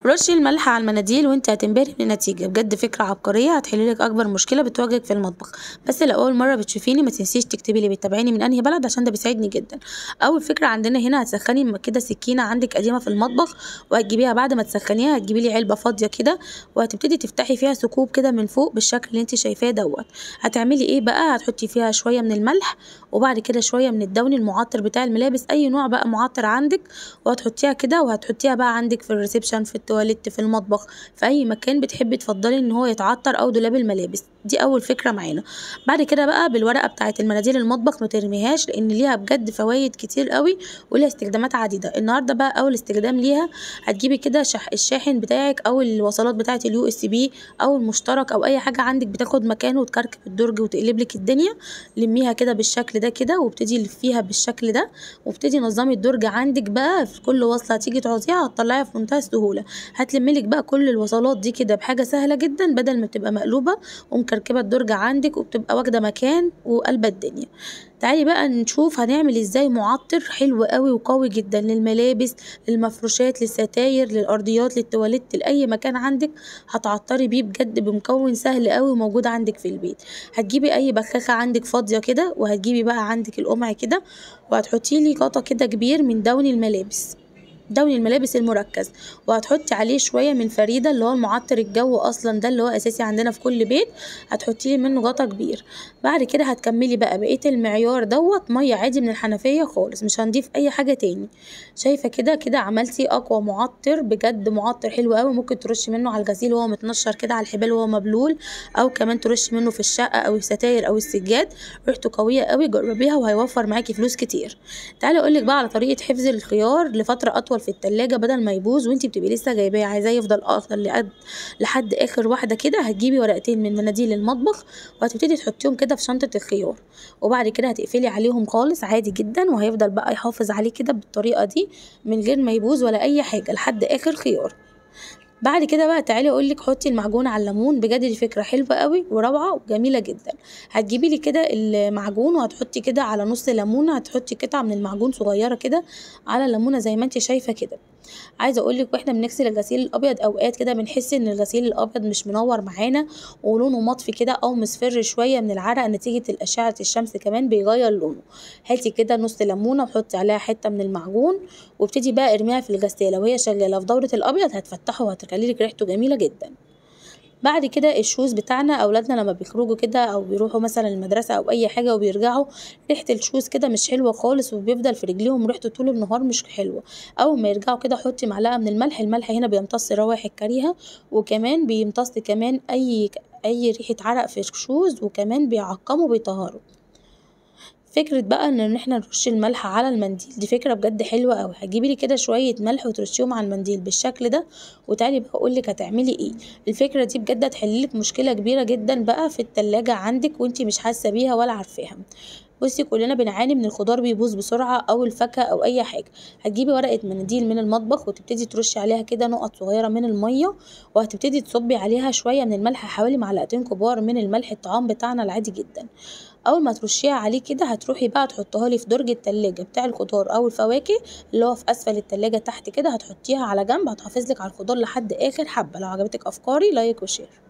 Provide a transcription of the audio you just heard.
رشي الملح على المناديل وانت هتنبهري من النتيجة بجد فكرة عبقرية هتحللك أكبر مشكلة بتواجهك في المطبخ بس لو أول مرة بتشوفيني ما تنسيش تكتبي لي بتتابعيني من أنهي بلد عشان ده بيساعدني جدا أول فكرة عندنا هنا هتسخني كده سكينة عندك قديمة في المطبخ وهتجيبيها بعد ما تسخنيها هتجيبي لي علبة فاضية كده وهتبتدي تفتحي فيها ثقوب كده من فوق بالشكل اللي انت شايفاه دوت هتعملي ايه بقى هتحطي فيها شوية من الملح وبعد كده شوية من الدوني المعطر بتاع الملابس أي نوع بقى معطر عندك وهتحطيها كده وهتحطيها بقى عندك في الريسبشن في التواليت في المطبخ في أي مكان بتحبي تفضلي إن هو يتعطر أو دولاب الملابس دي أول فكرة معانا بعد كده بقى بالورقة بتاعة المناديل المطبخ ما ترميهاش لأن ليها بجد فوايد كتير قوي وليها استخدامات عديدة النهاردة بقى أول استخدام ليها هتجيبي كده شح الشاحن بتاعك أو الوصلات بتاعة اليو اس بي أو المشترك أو أي حاجة عندك بتاخد مكانه وتكركب الدرج وتقلب لك الدنيا لميها كده بالشكل ده كده وابتدي لفيها بالشكل ده وابتدي نظمي الدرج عندك بقى في كل وصلة هتيجي تعوزيها هتطلعيها في منتهى السهولة هتلملك بقى كل الوصلات دي كده بحاجة سهلة جدا بدل ما تبقى مقلوبة ومكركبة الدرج عندك وبتبقى واخدة مكان وقلبة الدنيا تعالي بقى نشوف هنعمل ازاي معطر حلو قوي وقوي جدا للملابس للمفروشات للستاير للارضيات للتواليت لاي مكان عندك هتعطري بيه بجد بمكون سهل قوي وموجود عندك في البيت هتجيبي اي بخاخه عندك فاضيه كده وهتجيبي بقى عندك القمع كده وهتحطي لي غطا كده كبير من دون الملابس دون الملابس المركز وهتحطي عليه شويه من فريده اللي هو المعطر الجو اصلا ده اللي هو اساسي عندنا في كل بيت هتحطي لي منه غطا كبير بعد كده هتكملي بقى بقيه المعيار دوت ميه عادي من الحنفيه خالص مش هنضيف اي حاجه تاني شايفه كده كده عملتي اقوى معطر بجد معطر حلو قوي ممكن ترشي منه على الغسيل وهو متنشر كده على الحبال وهو مبلول او كمان ترشي منه في الشقه او الستاير او السجاد ريحته قويه قوي جربيها وهيوفر معاكي فلوس كتير تعالي اقول لك بقى على طريقه حفظ الخيار لفتره اطول في التلاجة بدل ما يبوظ وانتي بتبقي لسه جايباه عايزاه يفضل اخضر لحد لحد اخر واحده كده هتجيبي ورقتين من مناديل المطبخ وهتبتدي تحطيهم كده في شنطه الخيار وبعد كده هتقفلي عليهم خالص عادي جدا وهيفضل بقى يحافظ عليه كده بالطريقه دي من غير ما يبوظ ولا اي حاجه لحد اخر خيار بعد كده بقى تعالي اقول لك حطي المعجون على الليمون بجد دي فكره حلوه قوي وروعه وجميله جدا هتجيبي لي كده المعجون وهتحطي كده على نص ليمونه هتحطي قطعه من المعجون صغيره كده على الليمونه زي ما انت شايفه كده عايزه اقول لك واحنا بنغسل الغسيل الابيض اوقات كده بنحس ان الغسيل الابيض مش منور معانا ولونه مطفي كده او مصفر شويه من العرق نتيجه الاشعه الشمس كمان بيغير لونه هاتي كده نص ليمونه وحطي عليها حته من المعجون وابتدي بقى ارميها في الغساله وهي شغاله في دوره الابيض هتفتحه وهتخلي لك ريحته جميله جدا بعد كده الشوز بتاعنا اولادنا لما بيخرجوا كده او بيروحوا مثلا المدرسه او اي حاجه وبيرجعوا ريحه الشوز كده مش حلوه خالص وبيفضل في رجليهم ريحته طول النهار مش حلوه اول ما يرجعوا كده حطي معلقه من الملح الملح هنا بيمتص روائح الكريهه وكمان بيمتص كمان اي اي ريحه عرق في الشوز وكمان بيعقموا وبيطهروا فكرة بقى ان احنا نرش الملح على المنديل دي فكرة بجد حلوة اوي هتجيبي لي كده شوية ملح وترشيهم على المنديل بالشكل ده وتعالي بقى اقولك هتعملي ايه الفكرة دي بجد هتحللك مشكلة كبيرة جدا بقى في التلاجة عندك وانتي مش حاسة بيها ولا عارفاها بصي كلنا بنعاني من الخضار بيبوظ بسرعة أو الفاكهة أو أي حاجة هتجيبي ورقة مناديل من المطبخ وتبتدي ترشي عليها كده نقط صغيرة من المية وهتبتدي تصبي عليها شوية من الملح حوالي معلقتين كبار من الملح الطعام بتاعنا العادي جدا اول ما ترشيها عليه كده هتروحي بقى تحطها لي في درج التلاجة بتاع الخضار او الفواكه اللي هو في اسفل التلاجة تحت كده هتحطيها على جنب هتحافظ لك على الخضار لحد اخر حبة لو عجبتك افكاري لايك وشير